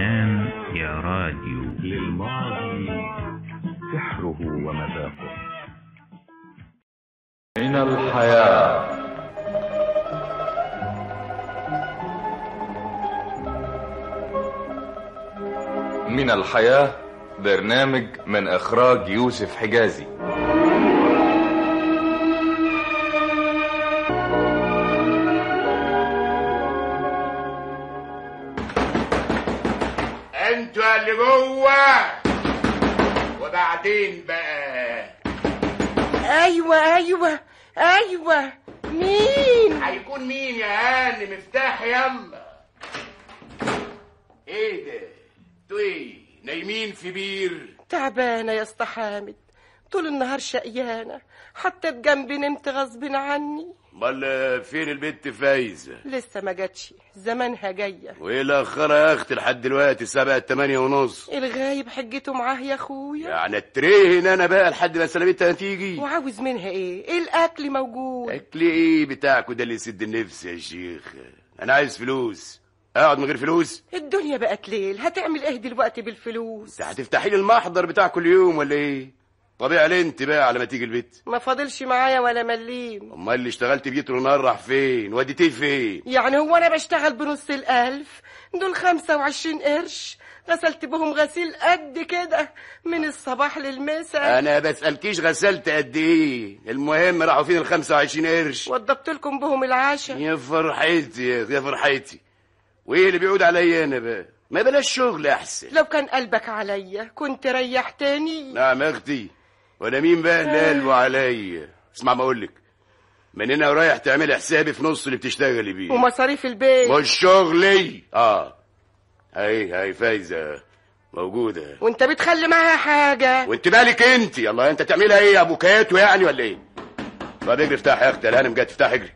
زمان يا راديو للماضي سحره ومذاقه من الحياة من الحياة برنامج من إخراج يوسف حجازي انتوا اللي جوه وبعدين بقى ايوه ايوه ايوه مين هيكون مين يا هاني مفتاح يلا ايه ده انتوا ايه نايمين في بير تعبانه يا اسطى حامد طول النهار شقيانه حطيت جنبي نمت غصب عني امال فين البنت فايزه لسه ما جاتش زمانها جايه وايه الاخره يا اختي لحد دلوقتي الساعه تمانية ونص الغايب حجته معاه يا اخويا يعني اترهن انا بقى لحد ما سلامتها تيجي وعاوز منها ايه ايه الاكل موجود اكل ايه بتاعكوا ده اللي يسد النفس يا شيخ انا عايز فلوس اقعد من غير فلوس الدنيا بقت ليل هتعمل ايه دلوقتي بالفلوس انت هتفتحي لي المحضر بتاع كل يوم ولا ايه طبيعي علي انت بقى على ما تيجي البيت ما فاضلش معايا ولا مليم امال اللي اشتغلت بيه طول النهار راح فين وديتيه فين يعني هو انا بشتغل بنص الالف دول خمسة وعشرين قرش غسلت بهم غسيل قد كده من الصباح للمساء انا بسالكيش غسلت قد ايه المهم راحوا فين ال 25 قرش وضبت لكم بهم العشاء يا فرحتي يا أخي، يا فرحتي وايه اللي بيعود عليا انا بقى ما بلاش شغل احسن لو كان قلبك عليا كنت ريحتني نعم يا اختي وانا مين بقى اللي قلبه عليا اسمع ما اقولك من هنا ورايح تعملي حسابي في نص اللي بتشتغلي بيه ومصاريف البيت مش شغلي اه هاي هاي فايزه موجوده وانت بتخلي معاها حاجة وانت مالك انت يلا انت تعملها ايه يا ابو كاتو يعني ولا ايه طب اجري افتح يا اختي الهانم جت افتح اجري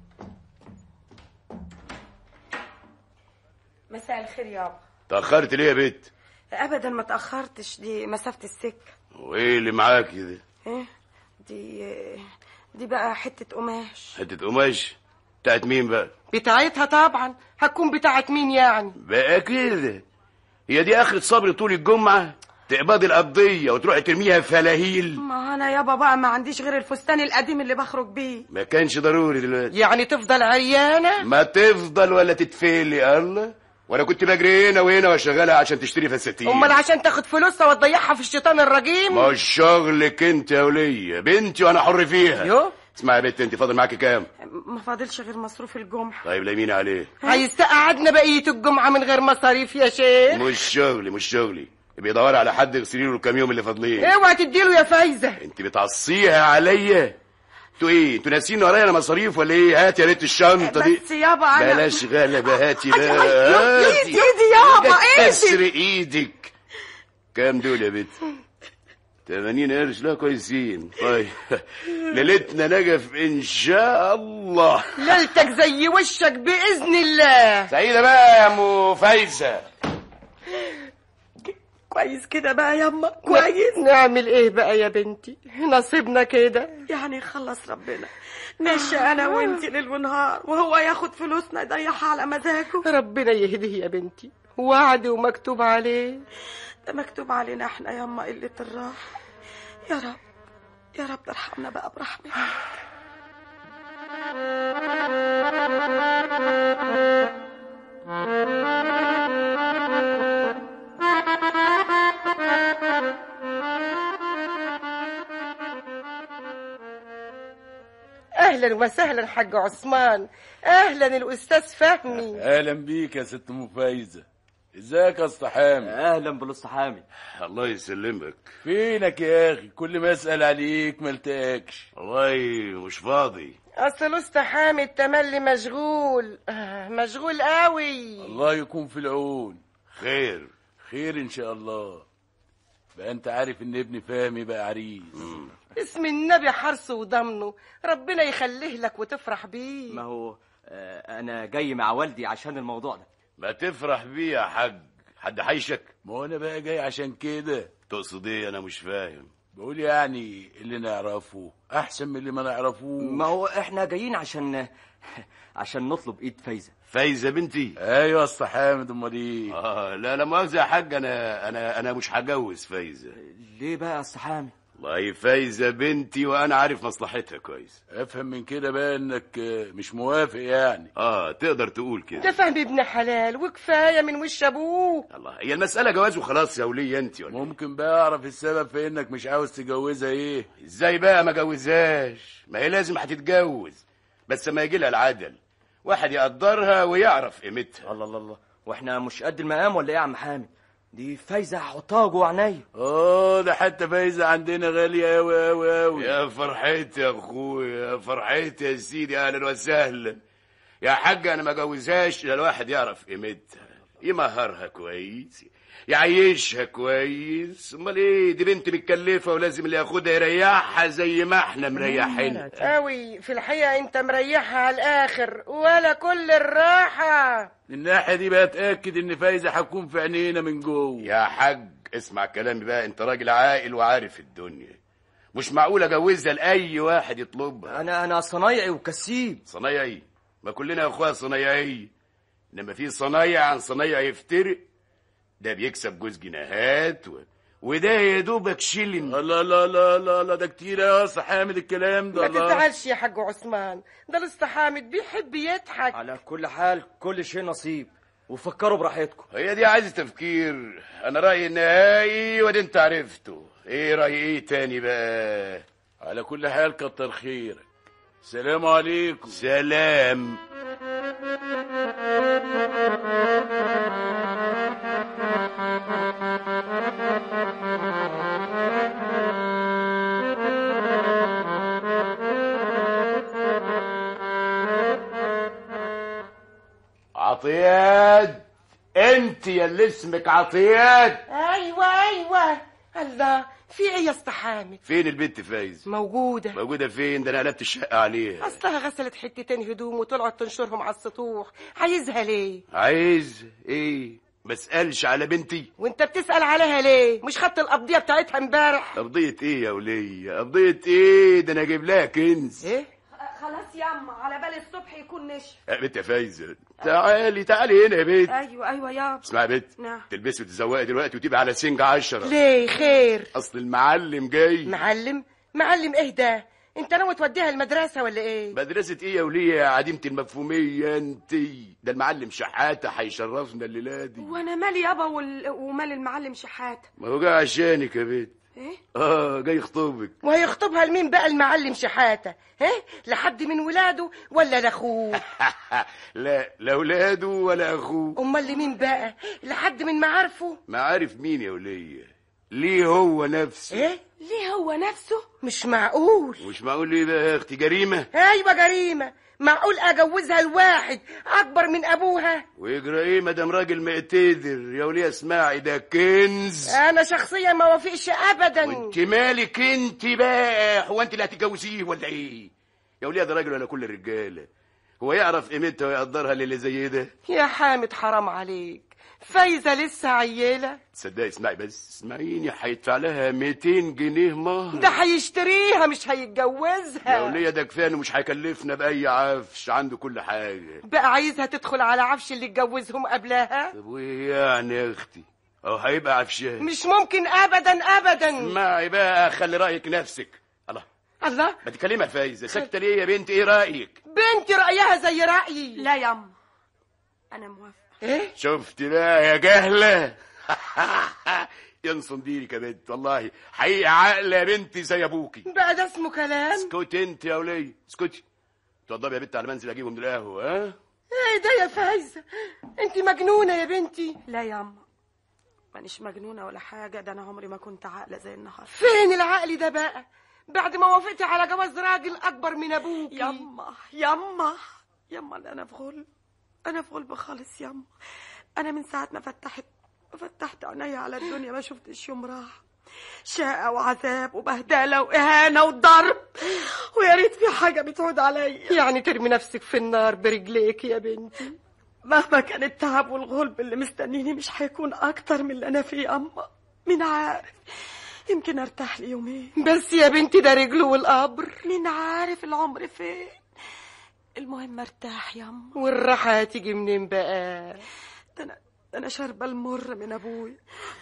مساء الخير يابا تاخرت ليه يا بنت ابدا ما تاخرتش دي مسافه السكه وايه اللي معاكي ده ايه دي دي بقى حته قماش حته قماش بتاعت مين بقى بتاعتها طبعا هتكون بتاعت مين يعني بقى كده هي دي اخرة صبر طول الجمعة تقبضي القضية وتروحي ترميها في فلاهيل ما انا يابا بقى ما عنديش غير الفستان القديم اللي بخرج بيه ما كانش ضروري دلوقتي يعني تفضل عريانة ما تفضل ولا تتفلي الله وانا كنت بجري هنا وهنا واشغلها عشان تشتري فساتين امال عشان تاخد فلوسها وتضيعها في الشيطان الرجيم مش شغلك انت يا ولية بنتي وانا حر فيها يو اسمعي يا بنت انت فاضل معاكي كام ما فاضلش غير مصروف الجمعه طيب لمين عليه عايز تقعدنا بقية الجمعة من غير مصاريف يا شيخ مش شغلي مش شغلي بيدور على حد يغسلي له الكام يوم اللي فاضلين اوعى تديله يا فايزة انت بتعصيها عليا انتوا ايه انتوا ناسين ورايا انا مصاريف ولا ايه هات يا ريت الشنطه دي بس يابا انا بلاش غلبة هاتي أيوة، بقى ايدي ايدي يابا كسر ايدي ايدك كام دول يا بنت 80 قرش لا كويسين طيب ليلتنا نجف ان شاء الله ليلتك زي وشك بإذن الله سعيدة بقى يا ام فايزة كويس كده بقى ياما كويس نعمل ايه بقى يا بنتي نصيبنا كده يعني يخلص ربنا ماشي انا وانتي ليل ونهار وهو ياخد فلوسنا يضيعها على مزاجه ربنا يهديه يا بنتي وعد ومكتوب عليه ده مكتوب علينا احنا ياما قلة الراحة يا رب يا رب ارحمنا بقى برحمتك اهلا وسهلا حاج عثمان اهلا الاستاذ فهمي اهلا بيك يا ست ام فايزه ازيك يا اسطى حامد اهلا بالاسطى حامد الله يسلمك فينك يا اخي كل ما اسال عليك ما التقاكش والله مش فاضي اصل الاسطى حامد تملي مشغول آه، مشغول قوي الله يكون في العون خير خير ان شاء الله بقى انت عارف ان ابني فهمي بقى عريس اسم النبي حرصه وضمنه ربنا يخليه لك وتفرح بيه ما هو آه، انا جاي مع والدي عشان الموضوع ده ما تفرح بيه يا حاج حد حيشك ما هو انا بقى جاي عشان كده تقصد ايه انا مش فاهم بقول يعني اللي نعرفه احسن من اللي ما نعرفوش ما هو احنا جايين عشان عشان نطلب ايد فايزه فايزه بنتي ايوه يا اسطى حامد امال ايه اه لا لا مؤاخذه يا حاج انا انا انا مش هجوز فايزه ليه بقى يا أستاذ حامد والله فايزه بنتي وانا عارف مصلحتها كويس افهم من كده بقى انك آه، مش موافق يعني اه تقدر تقول كده ده فهم ابن حلال وكفايه من وش ابوه الله هي المساله جواز وخلاص يا وليه انت ولا إيه؟ ممكن بقى اعرف السبب في انك مش عاوز تجوزها ايه ازاي بقى ما جوزهاش ما هي لازم هتتجوز بس ما يجي لها العدل واحد يقدرها ويعرف قيمتها الله الله الله واحنا مش قد المقام ولا ايه يا عم حامد دي فايزه هحطها جوه عينيا اه ده حتى فايزه عندنا غاليه اوي اوي اوي يا فرحتي يا اخويا يا فرحتي يا سيدي اهلا وسهلا يا حاج انا ما جوزهاش الا الواحد يعرف قيمتها يمهرها كويس يعيشها كويس امال ايه دي بنت متكلفه ولازم اللي ياخدها يريحها زي ما احنا مريحينها قوي في الحقيقه انت مريحها على الاخر ولا كل الراحه من الناحيه دي بقى اتاكد ان فايزه هتكون في عينينا من جوه يا حاج اسمع كلامي بقى انت راجل عاقل وعارف الدنيا مش معقول اجوزها لاي واحد يطلبها انا انا صنايعي وكسيب صنايعي ما كلنا يا اخويا صنايعي انما في صنايع عن صنايع يفترق ده بيكسب جوز جنيهات و... وده يا دوبك شيلن لا لا لا لا لا ده كتير يا اسطى حامد الكلام ده ما الله تزعلش يا حاج عثمان ده لسه حامد بيحب يضحك على كل حال كل شيء نصيب وفكروا براحتكم هي دي عايزه تفكير انا رايي النهائي وادي انت عرفته ايه راي ايه تاني بقى على كل حال كتر خيرك سلام عليكم سلام عطيات انت يا اللي اسمك عطيات ايوه ايوه الله في ايه يا اسطى حامد فين البنت فايز موجوده موجوده فين ده انا قلبت الشقه عليها اصلها غسلت حتتين هدوم وطلعت تنشرهم على السطوح عايزها ليه عايز ايه ما اسالش على بنتي وانت بتسال عليها ليه مش خدت القضيه بتاعتها امبارح قضيه ايه يا وليه قضيه ايه ده انا اجيب لها كنز ايه خلاص ياما على بال الصبح يكون نشف يا بنت يا فايزه تعالي تعالي هنا يا بنت ايوه ايوه يابا اسمعي يا بنت نعم. تلبسي وتتزوقي دلوقتي وتبقى على سنج عشرة ليه خير اصل المعلم جاي معلم معلم ايه ده انت ناوي توديها المدرسه ولا ايه مدرسة ايه يا وليه يا عديمة المفهومية انت ده المعلم شحاتة هيشرفنا الليلة دي وانا مالي يابا وال... ومال المعلم شحاته ما هو جاي عشانك يا بنت ايه اه جاي يخطبك وهيخطبها لمين بقى المعلم شحاته ها لحد من ولاده ولا لاخوه لا لا ولاده ولا اخوه امال لمين بقى لحد من معارفه ما عارف مين يا وليه ليه هو نفسه ايه ليه هو نفسه مش معقول مش معقول ليه بقى يا اختي جريمة ايوه جريمه معقول اجوزها لواحد اكبر من ابوها ويجرى ايه مدام راجل مقتدر يا وليه اسمعي ده كنز انا شخصيا ما وافقش ابدا وانت مالك انت بقى هو انت اللي هتتجوزيه ولا ايه يا وليه ده راجل ولا كل الرجاله هو يعرف قيمتها ويقدرها للي زي ده يا حامد حرام عليك فايزه لسه عيله تصدقي اسمعي بس اسمعيني هيدفع لها 200 جنيه مهر ده هيشتريها مش يا هيتجوزها وليه ده كفايه انه مش هيكلفنا باي عفش عنده كل حاجه بقى عايزها تدخل على عفش اللي اتجوزهم قبلها طب وايه يعني يا اختي اهو هيبقى عفشها مش ممكن ابدا ابدا اسمعي بقى خلي رايك نفسك الله الله ما تكلمها فايزه ساكته ليه يا بنت ايه رايك بنتي رايها زي رايي لا ياما انا موافقه ايه شفت بقى يا جهله ينصن ديرك يا بنت والله حقيقي عقل يا بنتي زي ابوكي بقى ده اسمه كلام اسكتي انت يا وليه اسكتي اتفضلي يا بنت على منزل اجيبهم من القهوه ها ايه ده يا فايزه انت مجنونه يا بنتي لا ياما مانيش مجنونه ولا حاجه ده انا عمري ما كنت عاقله زي النهارده فين العقل ده بقى بعد ما وافقتي على جواز راجل اكبر من ابوك ياما ياما ياما ده انا في غلب انا في غلب خالص ياما انا من ساعه ما فتحت فتحت عينيا على الدنيا ما شفتش يوم راح شقة وعذاب وبهدلة وإهانة وضرب ويا ريت في حاجة بتعود عليا يعني ترمي نفسك في النار برجليك يا بنتي مهما كان التعب والغلب اللي مستنيني مش هيكون أكتر من اللي أنا فيه أما مين عارف يمكن أرتاح لي يومين بس يا بنتي ده رجله والقبر مين عارف العمر فين المهم ارتاح يما والراحة هتيجي منين بقى ده انا ده انا شاربه المر من ابوي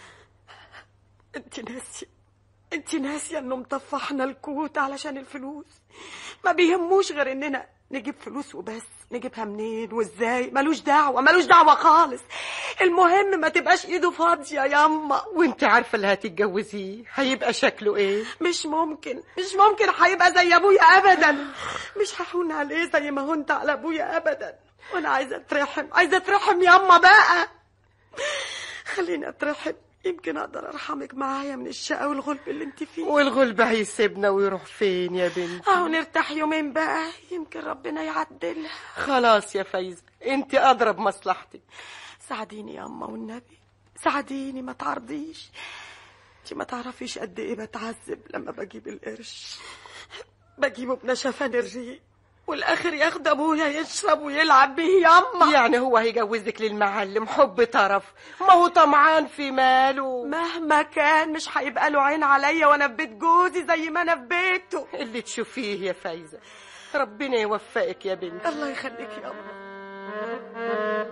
انت ناسيه انت ناسيه انه مطفحنا الكوت علشان الفلوس ما بيهموش غير اننا نجيب فلوس وبس نجيبها منين وازاي ملوش دعوه ملوش دعوه خالص المهم ما تبقاش ايده فاضيه ياما وانت عارفة اللي هتتجوزيه هيبقى شكله ايه مش ممكن مش ممكن هيبقى زي ابويا ابدا مش هحون عليه زي ما هنت على ابويا ابدا وانا عايزه اترحم عايزه اترحم ياما بقى خليني اترحم يمكن اقدر ارحمك معايا من الشقه والغلب اللي انت فيه والغلب هيسيبنا ويروح فين يا بنت اهو نرتاح يومين بقى يمكن ربنا يعدلها خلاص يا فايزة انت اضرب مصلحتك ساعديني يا اما والنبي ساعديني ما تعرضيش انت ما تعرفيش قد ايه بتعذب لما بجيب القرش بجيبه بنشفان الريق والاخر ياخد ابويا يشرب ويلعب بيه ياما يعني هو هيجوزك للمعلم حب طرف ما هو طمعان في ماله مهما كان مش هيبقى له عين عليا وانا في بيت جوزي زي ما انا في بيته اللي تشوفيه يا فايزة ربنا يوفقك يا بنت الله يخليك يا أما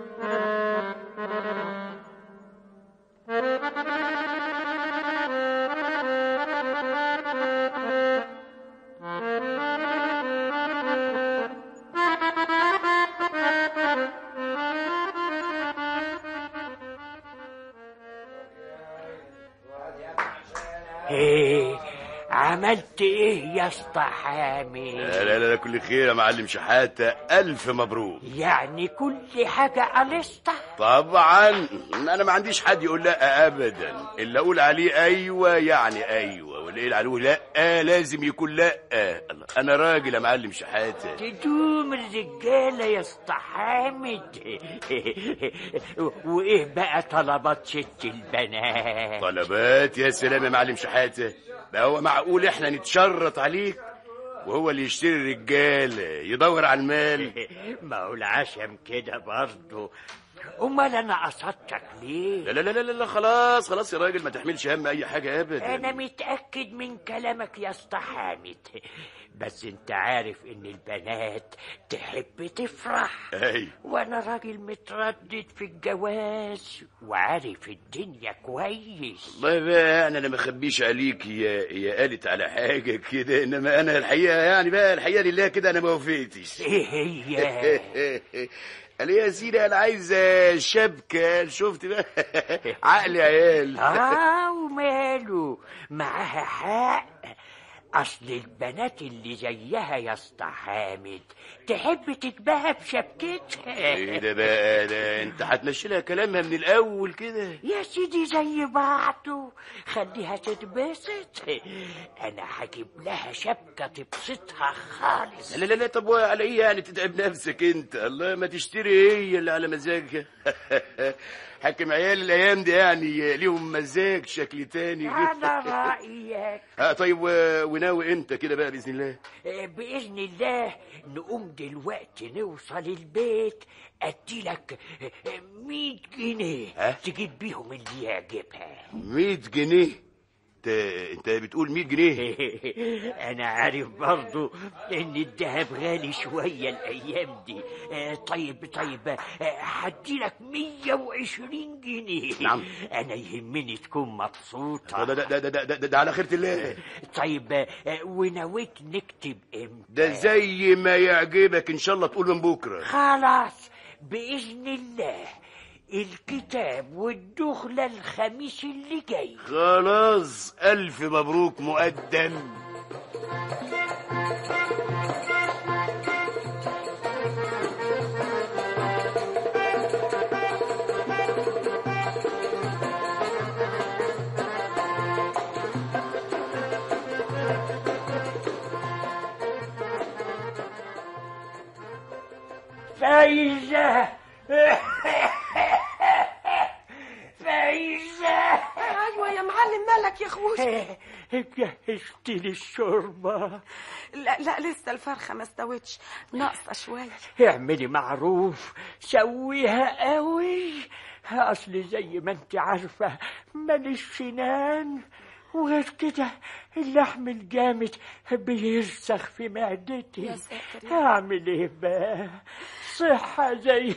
ايه عملت ايه يا اسطى حامي لا لا لا كل خير يا معلم شحاتة ألف مبروك يعني كل حاجة قلصت طبعا أنا ما عنديش حد يقول لا أبدا اللي أقول عليه أيوة يعني أيوة واللي يقول عليه لا لازم يكون لا الله، أنا راجل يا معلم شحاتة تدوم الرجالة يا اسطى حامد وايه بقى طلبات ست البنات طلبات يا سلام يا معلم شحاتة ده هو معقول احنا نتشرط عليك وهو اللي يشتري الرجال يدور على المال ما هو العشم كده برضه امال انا قصدتك ليه لا لا لا لا لا خلاص خلاص يا راجل ما تحملش هم اي حاجة ابدا انا متاكد من كلامك يا اسطى حامد بس انت عارف ان البنات تحب تفرح اي وانا راجل متردد في الجواز وعارف الدنيا كويس والله بقى انا ما اخبيش عليك يا يا قالت على حاجة كده انما انا الحقيقة يعني بقى الحقيقة لله كده انا ما وفيتش ايه هي قال يا سيدي انا عايز شبكة شفت بقى عقلي عيال اه وماله معاها حق اصل البنات اللي زيها يا اسطى حامد تحب تتباهى بشبكتها ايه ده بقى ده انت هتمشي لها كلامها من الاول كده يا سيدي زي بعضه خليها تتبسط انا هجيب لها شبكه تبسطها خالص لا لا لا طب على ايه يعني تتعب نفسك انت الله ما تشتري هي اللي على مزاجها حاكم عيال الايام دي يعني ليهم مزاج شكل تاني على رايك اه طيب و- وناوي امتى كده بقى باذن الله باذن الله نقوم دلوقتي نوصل البيت اديلك 100 جنيه ها؟ تجيب بيهم اللي يعجبها 100 جنيه انت انت بتقول 100 جنيه انا عارف برضو ان الذهب غالي شوية الايام دي آه، طيب طيب آه، هديلك 120 جنيه نعم. انا يهمني تكون ده مبسوطة ده ده ده, ده, ده, ده على خيرة الله طيب آه، ونويت نكتب امتى ده زي ما يعجبك ان شاء الله تقول من بكره خلاص بإذن الله الكتاب والدخلة الخميس اللي جاي خلاص الف مبروك مقدم فايزة فايزة ايوه يا معلم مالك يا اخوي جهزت لي الشوربة لا لا لسه الفرخه ما استوتش ناقصه شويه اعملي معروف سويها قوي اصل زي ما انت عارفة ماليش سنان وغير كده اللحم الجامد بيرسخ في معدتي يا ساتر يا هعمل ايه بقى صحة زي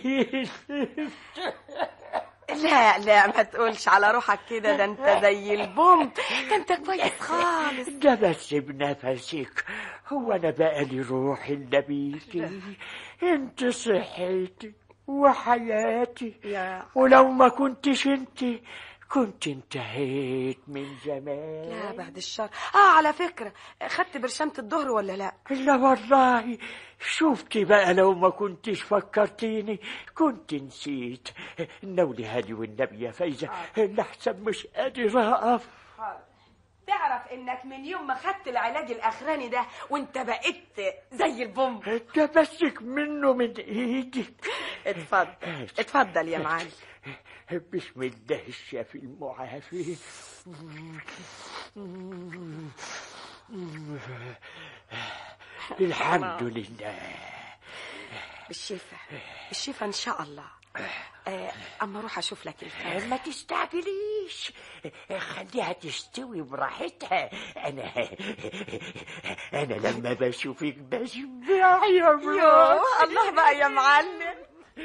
لا لا ما تقولش على روحك كده ده انت زي البوم ده انت كويس خالص ده بس بنفسك هو انا بقى لي روح الا بيكي انت صحتي وحياتي يا ولو ما كنتش انت كنت انتهيت من زمان لا بعد الشر اه على فكرة خدت برشامة الظهر ولا لا لا والله شوفتي بقى لو ما كنتش فكرتيني كنت نسيت نولي هادي والنبي يا فايزة لحسن مش قادر أقف تعرف انك من يوم ما خدت العلاج الاخراني ده وانت بقيت زي البوم تمسك منه من ايدك اتفضل اتفضل يا معلم بسم الله الشافي المعافي الحمد لله بالشفا بالشفا ان شاء الله آه اما اروح اشوف لك الفرخ ما تستعجليش خليها تستوي براحتها انا انا لما بشوفك بشبع يا يوه مراد الله بقى يا معلم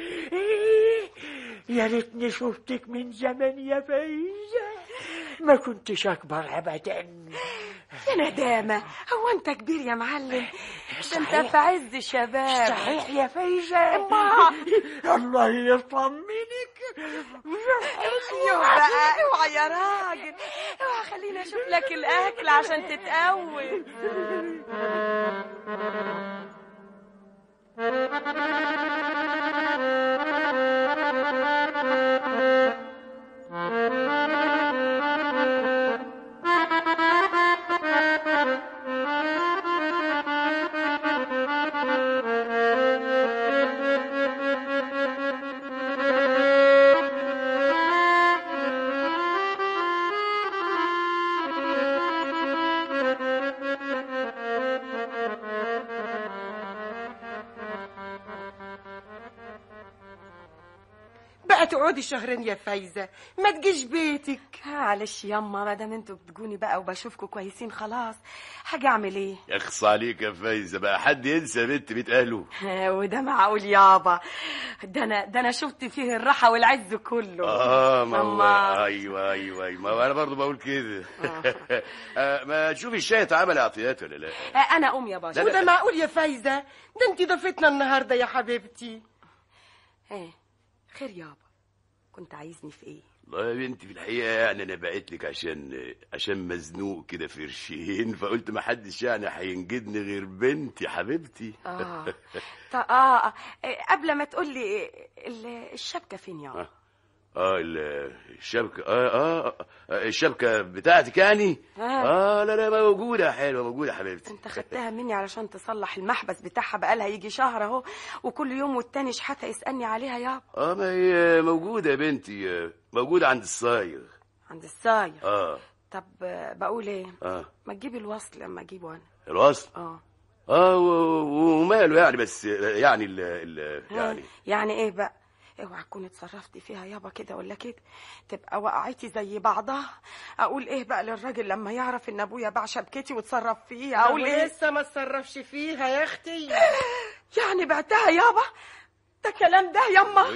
يا ريتني شفتك من زمان يا فايزة ما كنتش أكبر أبدا يا ندامة هو انت كبير يا معلم ده انت صحيح. في عز شباب صحيح يا فايزة أما. الله يطمنك ايوه بقى اوعى يا راجل اوعى خليني اشوف لك الاكل عشان تتقوي بقى تقعدي شهرين يا فايزة ما تجيش بيتك معلش ياما ما دام انتوا بتجوني بقى وبشوفكم كويسين خلاص حاجة اعمل ايه اخص عليك يا فايزة بقى حد ينسى بنت بيت اهله وده معقول يابا ده انا ده انا شفت فيه الراحة والعز كله اه ما هو أما. ايوه ايوه ايوه ما هو انا برضه بقول كده آه، ما تشوفي الشاي اتعمل عطيات ولا لا آه، انا ام يا باشا لا، وده معقول يا فايزة ده انت ضفتنا النهاردة يا حبيبتي ايه خير يابا كنت عايزني في ايه والله يا بنتي في الحقيقة يعني أنا بعت لك عشان عشان مزنوق كده في قرشين فقلت ما حدش يعني هينجدني غير بنتي حبيبتي اه طا اه آه، إيه، قبل ما تقول لي ال- الشبكة فين يابا آه. اه ال- الشبكة آه, اه اه الشبكة بتاعتك يعني آه. اه لا لا موجودة حلوة موجودة حبيبتي انت خدتها مني علشان تصلح المحبس بتاعها بقالها يجي شهر اهو وكل يوم والتاني شحاتة يسألني عليها يابا اه ما هي موجودة يا بنتي آه، موجودة عند الصايغ عند الصايغ اه طب آه، بقول ايه اه ما تجيبي الوصل لما اجيبه انا الوصل اه اه و- وماله يعني بس يعني ال ال يعني يعني ايه بقى اوعى تكوني اتصرفتي فيها يابا كده ولا كده تبقى وقعتي زي بعضها اقول ايه بقى للراجل لما يعرف ان ابويا باع شبكتي واتصرف فيها اقول ايه لسه ما اتصرفش فيها يا اختي يعني بعتها يابا ده كلام ده يما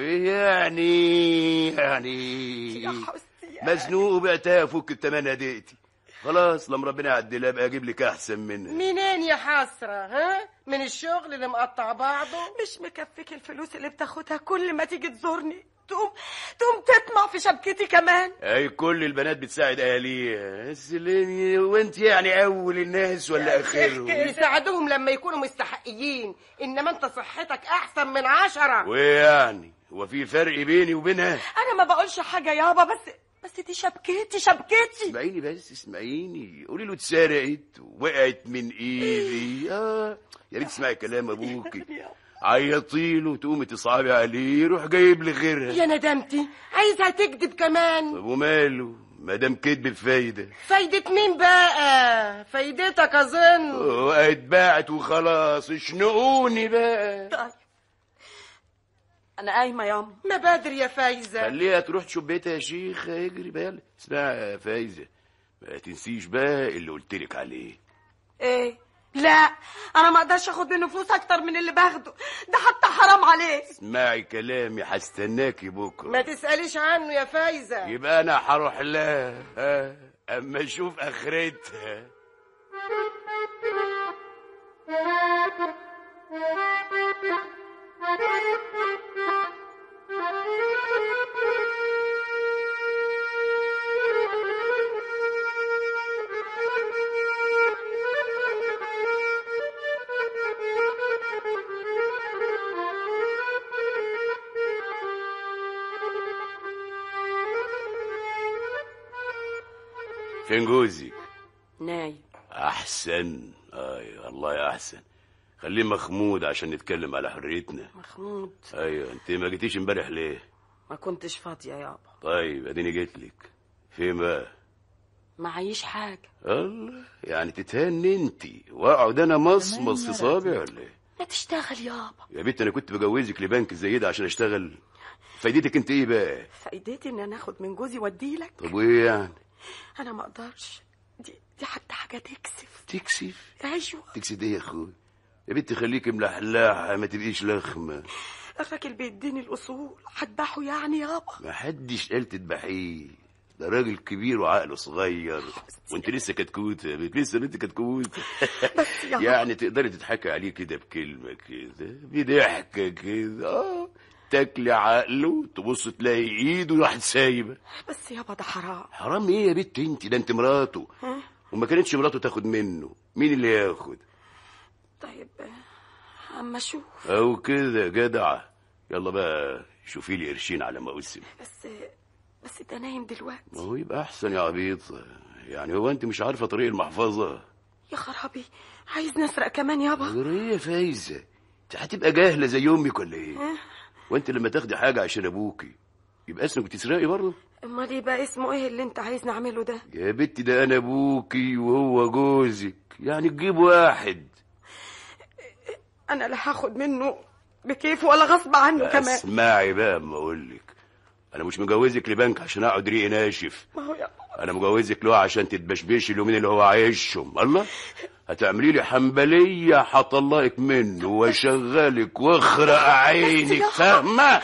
يعني يعني يا حسي يا مزنوق وبعتها فك التمانية دقيقتي خلاص لما ربنا يعدلها ابقى اجيب لك احسن منها منين يا حسرة ها من الشغل اللي مقطع بعضه مش مكفيك الفلوس اللي بتاخدها كل ما تيجي تزورني تقوم تقوم تطمع في شبكتي كمان اي كل البنات بتساعد اهاليها بس ليه- وانت يعني اول الناس ولا اخرهم يساعدوهم لما يكونوا مستحقيين انما انت صحتك احسن من عشرة ويعني هو في فرق بيني وبينها انا ما بقولش حاجه يابا بس بس دي شبكتي شبكتي اسمعيني بس اسمعيني قولي له اتسرقت وقعت من ايدي اه يا ريت تسمعي كلام ابوكي عيطي له تقومي تصعبي عليه يروح جايب لي غيرها يا ندمتي عايزها تكذب كمان طب وماله ما دام كدب بفايده فايدة مين بقى فايدتك اظن وقعت باعت وخلاص اشنقوني بقى طيب انا قايمه ياما ما بدري يا فايزة خليها تروح تشوف بيتها يا شيخ اجري بقى اسمع يا فايزه ما تنسيش بقى اللي قلتلك عليه ايه لا انا ما اقدرش اخد منه فلوس اكتر من اللي باخده ده حتى حرام عليه اسمعي كلامي هستناكي بكره ما تسأليش عنه يا فايزة يبقى انا هروح لها ها؟ اما اشوف اخرتها فين جوزي نايم احسن اي والله احسن خليه مخمود عشان نتكلم على حريتنا محمود ايوه انت ما جيتيش امبارح ليه ما كنتش فاضيه يابا طيب اديني جيت لك فين بقى معيش حاجه الله يعني تتهني انت واقعد انا مصمص في صابع ولا ايه ما تشتغل يابا يا بنت انا كنت بجوزك لبنك زي ده عشان اشتغل فايدتك انت ايه بقى فايدتي ان انا اخد من جوزي واديلك طب وايه يعني انا ما اقدرش دي دي حتى حاجه تكسف تكسف ايوه تكسف ايه يا اخوي يا بنت خليكي ملحلحه ما تبقيش لخمه الراجل بيديني الاصول هذبحه يعني يابا ما حدش قال تذبحيه ده راجل كبير وعقله صغير وانت لسه كتكوته يا بنت لسه بنت كتكوته بس يابا يعني تقدري تضحكي عليه كده بكلمه كده بضحكه كده اه تاكلي عقله تبص تلاقي ايده راحت سايبه بس يابا ده حرام حرام ايه يا بنت انت ده انت مراته ها؟ وما كانتش مراته تاخد منه مين اللي ياخد طيب آه، اما اشوف او كده جدعه يلا بقى شوفي لي قرشين على موسم بس بس ده نايم دلوقتي ما هو يبقى احسن يا عبيط يعني هو انت مش عارفه طريق المحفظه يا خرابي عايز نسرق كمان يابا ايه يا فايزه انت هتبقى جاهله زي امك ولا ايه ها؟ وانت لما تاخدي حاجه عشان ابوكي يبقى اسمك بتسرقي برضه امال يبقى اسمه ايه اللي انت عايز نعمله ده يا بنتي ده انا ابوكي وهو جوزك يعني تجيب واحد انا لا هاخد منه بكيف ولا غصب عنه كمان اسمعي بقى اما اقول لك انا مش مجوزك لبنك عشان اقعد ريقي ناشف ما هو يا انا مجوزك له عشان تتبشبشي اليومين اللي هو عايشهم الله هتعملي لي حنبليه هطلقك منه واشغلك واخرق عينك فاهمه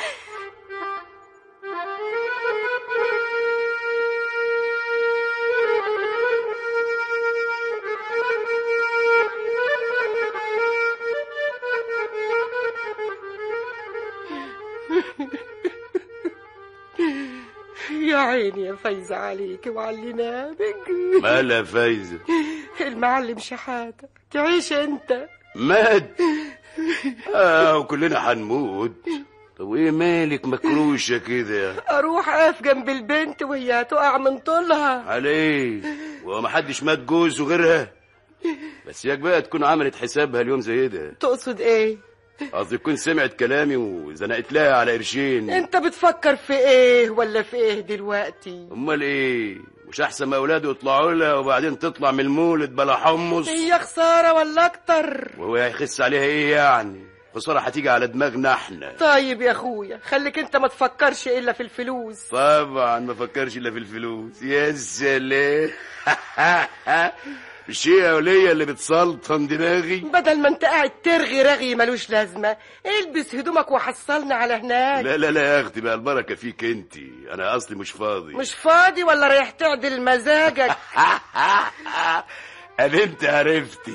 يا عيني يا فايزة عليك وعلى اللي نابك مالها فايزه المعلم شحاتة تعيش انت مات اه وكلنا هنموت طب وايه مالك مكروشه كده اروح اقف جنب البنت وهي تقع من طولها عليه وهو ما حدش مات جوزه غيرها بس ياك بقى تكون عملت حسابها اليوم زي ده تقصد ايه قصدي تكون سمعت كلامي وزنقت لها على قرشين انت بتفكر في ايه ولا في ايه دلوقتي امال ايه مش احسن ما اولاده يطلعوا لها وبعدين تطلع من المولد بلا حمص هي خسارة ولا اكتر وهو هيخس عليها ايه يعني خساره هتيجي على دماغنا احنا طيب يا اخويا خليك انت ما تفكرش الا في الفلوس طبعا ما فكرش الا في الفلوس يا سلام مش هي يا ولية اللي بتسلطن دماغي بدل ما انت قاعد ترغي رغي ملوش لازمة البس هدومك وحصلنا على هناك لا لا لا يا اختي بقى البركه فيك انت انا اصلي مش فاضي مش فاضي ولا رايح تعدل مزاجك ادي انت عرفتي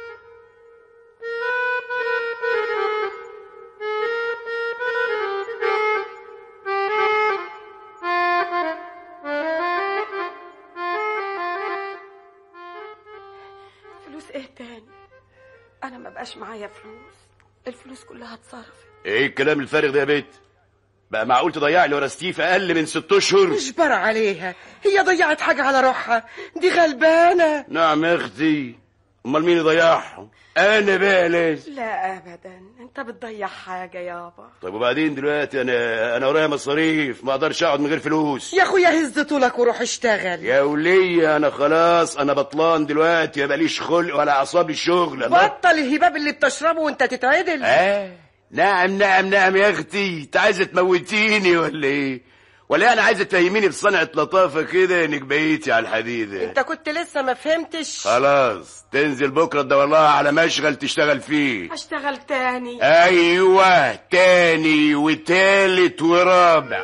فلوس ايه تاني انا ما بقاش معايا فلوس الفلوس كلها اتصرفت ايه الكلام الفارغ ده يا بيت بقى معقول تضيع لي ورا ستيف اقل من ست اشهر اجبر عليها هي ضيعت حاجة على روحها دي غلبانة نعم يا اختي امال مين يضيعهم انا بقى لازم لا ابدا انت بتضيع حاجه يابا طيب وبعدين دلوقتي انا انا ورايا مصاريف ما اقدرش اقعد من غير فلوس يا اخويا هز طولك وروح اشتغل يا ولية انا خلاص انا بطلان دلوقتي ما بقاليش خلق ولا اعصاب للشغل الله. بطل الهباب اللي بتشربه وانت تتعدل اه نعم نعم نعم يا اختي انت عايزه تموتيني ولا ايه ولا يعني عايزه تفهميني بصنعه لطافه كده انك بقيتي على الحديده انت كنت لسه ما فهمتش خلاص تنزل بكره تدور لها على مشغل تشتغل فيه اشتغل تاني ايوه تاني وتالت ورابع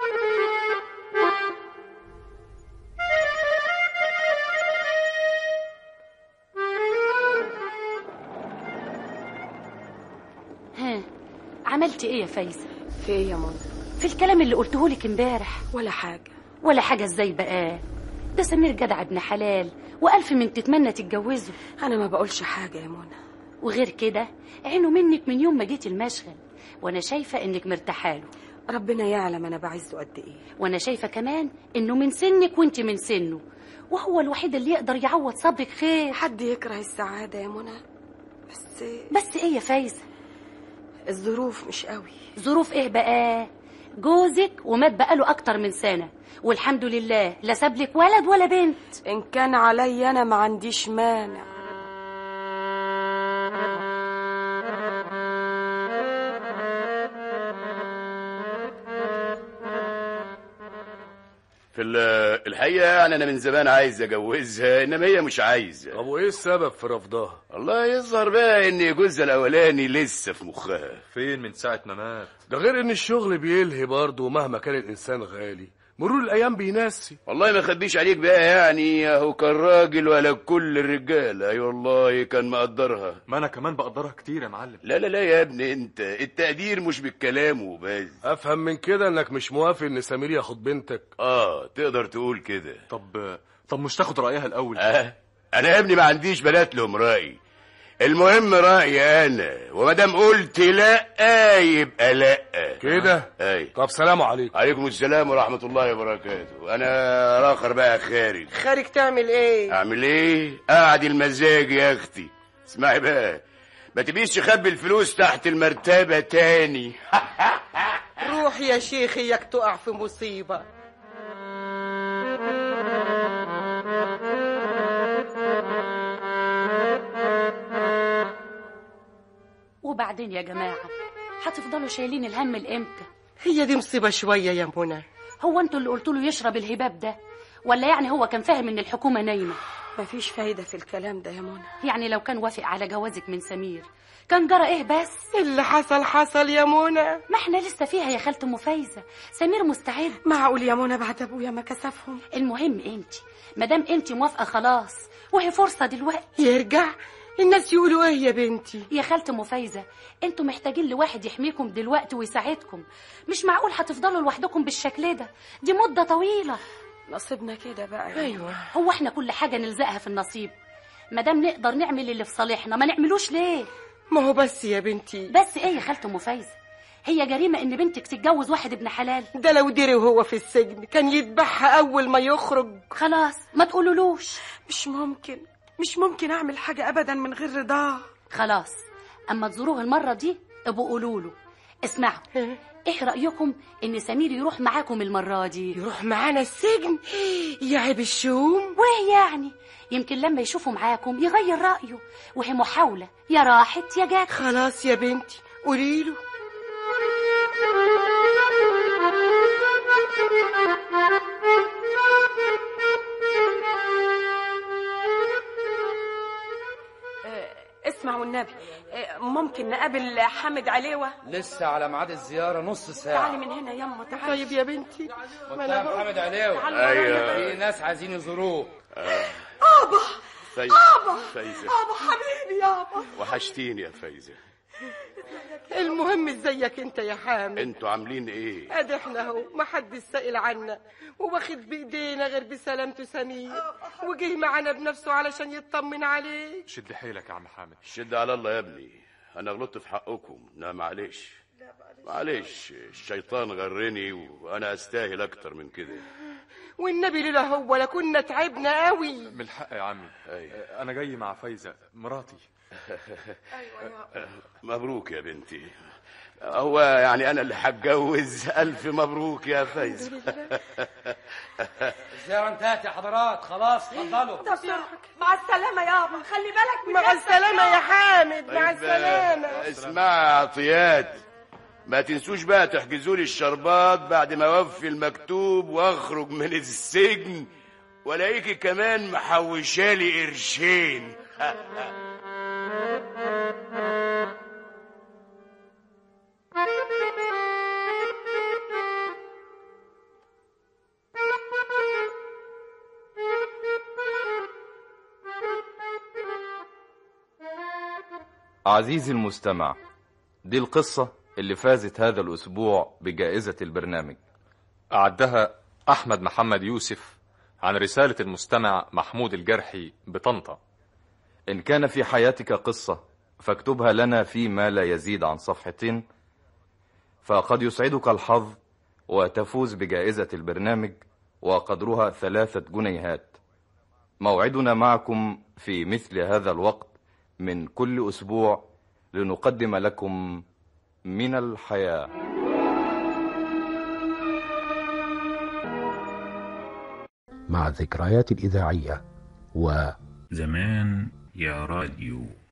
ها عملتي ايه يا فايزه في ايه يا منى في الكلام اللي قلته لك امبارح ولا حاجه ولا حاجه ازاي بقى ده سمير جدع ابن حلال والف من تتمنى تتجوزه انا ما بقولش حاجه يا منى وغير كده عينه منك من يوم ما جيتي المشغل وانا شايفه انك مرتاحه له ربنا يعلم انا بعزه قد ايه وانا شايفه كمان انه من سنك وانت من سنه وهو الوحيد اللي يقدر يعوض صبرك خير حد يكره السعاده يا منى بس بس ايه يا فايزه الظروف مش قوي ظروف ايه بقى جوزك ومات بقاله اكتر من سنه والحمد لله لا سابلك ولد ولا بنت ان كان عليا انا ما عنديش مانع في ال- الحقيقه يعني انا من زمان عايز اجوزها انما هي مش عايزه طب وايه السبب في رفضها الله يظهر بقى ان جوزها الاولاني لسه في مخها فين من ساعة ما مات ده غير ان الشغل بيلهي برضه مهما كان الانسان غالي مرور الايام بينسي والله ما خبيش عليك بقى يعني اهو كان راجل ولا كل الرجال اي والله كان مقدرها ما انا كمان بقدرها كتير يا معلم لا لا لا يا ابني انت التقدير مش بالكلام وبس افهم من كده انك مش موافق ان سمير ياخد بنتك اه تقدر تقول كده طب طب مش تاخد رأيها الأول اه انا يا ابني ما عنديش بنات لهم راي المهم رايي انا وما دام قلت لا يبقى لا كده اي طب سلام عليكم عليكم السلام ورحمه الله وبركاته انا راخر بقى خارج خارج تعمل ايه اعمل ايه قاعد المزاج يا اختي اسمعي بقى ما تبيش تخبي الفلوس تحت المرتبه تاني روح يا شيخ اياك تقع في مصيبه وبعدين يا جماعه هتفضلوا شايلين الهم لامتى هي دي مصيبه شويه يا منى هو انتوا اللي قلتوا له يشرب الهباب ده ولا يعني هو كان فاهم ان الحكومه نايمه مفيش فايده في الكلام ده يا منى يعني لو كان وافق على جوازك من سمير كان جرى ايه بس اللي حصل حصل يا منى ما احنا لسه فيها يا خالة ام فايزه سمير مستعد معقول يا منى بعد ابويا ما كسفهم المهم انت مادام انت موافقه خلاص وهي فرصه دلوقتي يرجع الناس يقولوا ايه يا بنتي يا خالة ام فايزه انتوا محتاجين لواحد يحميكم دلوقتي ويساعدكم مش معقول هتفضلوا لوحدكم بالشكل ده دي مده طويله نصيبنا كده بقى يا ايوه هو احنا كل حاجه نلزقها في النصيب مادام نقدر نعمل اللي في صالحنا ما نعملوش ليه ما هو بس يا بنتي بس ايه يا خالة ام فايزه هي جريمه ان بنتك تتجوز واحد ابن حلال ده لو دري وهو في السجن كان يذبحها اول ما يخرج خلاص ما تقولولوش مش ممكن مش ممكن اعمل حاجه ابدا من غير رضاه خلاص اما تزوروه المره دي ابقوا قولوا له اسمعوا ايه رايكم ان سمير يروح معاكم المره دي يروح معانا السجن يا عيب الشوم وايه يعني يمكن لما يشوفوا معاكم يغير رايه وهي محاوله يا راحت يا جات خلاص يا بنتي قولي له اسمع والنبي آه، ممكن نقابل حامد عليوه لسه على ميعاد الزيارة نص تعالي ساعة من هنا يما تعالي طيب يا بنتي ما انا قدام بقول- محمد عليوة تعالي أيوة. في ناس عايزين يزوروه ابا فايزه ابا فايزه ابا حبيبي يابا وحشتيني يا فايزه المهم ازيك انت يا حامد انتوا عاملين ايه ادي احنا اهو ما حد سائل عنا وواخد بايدينا غير بسلامته سمير وجه معانا بنفسه علشان يطمن عليك شد حيلك يا عم حامد شد على الله يا ابني انا غلطت في حقكم لا معلش معلش الشيطان غرني وانا استاهل اكتر من كده والنبي لولا هو لكنا تعبنا قوي من الحق يا عمي انا جاي مع فايزة مراتي مبروك يا بنتي هو يعني انا اللي هتجوز الف مبروك يا فايز الزيارة انتهت يا حضرات خلاص اتفضلوا مع السلامه يابا خلي بالك من مع نفسك السلامة يا يابا. حامد مع السلامة اسمع يا عطيات ما تنسوش بقى تحجزوا لي الشربات بعد ما اوفي المكتوب واخرج من السجن والاقيكي كمان محوشالي قرشين عزيزي المستمع دي القصة اللي فازت هذا الأسبوع بجائزة البرنامج أعدها أحمد محمد يوسف عن رسالة المستمع محمود الجرحي بطنطا إن كان في حياتك قصة فاكتبها لنا في ما لا يزيد عن صفحتين فقد يسعدك الحظ وتفوز بجائزة البرنامج وقدرها ثلاثة جنيهات موعدنا معكم في مثل هذا الوقت من كل أسبوع لنقدم لكم من الحياة مع الذكريات الإذاعية و زمان يا راديو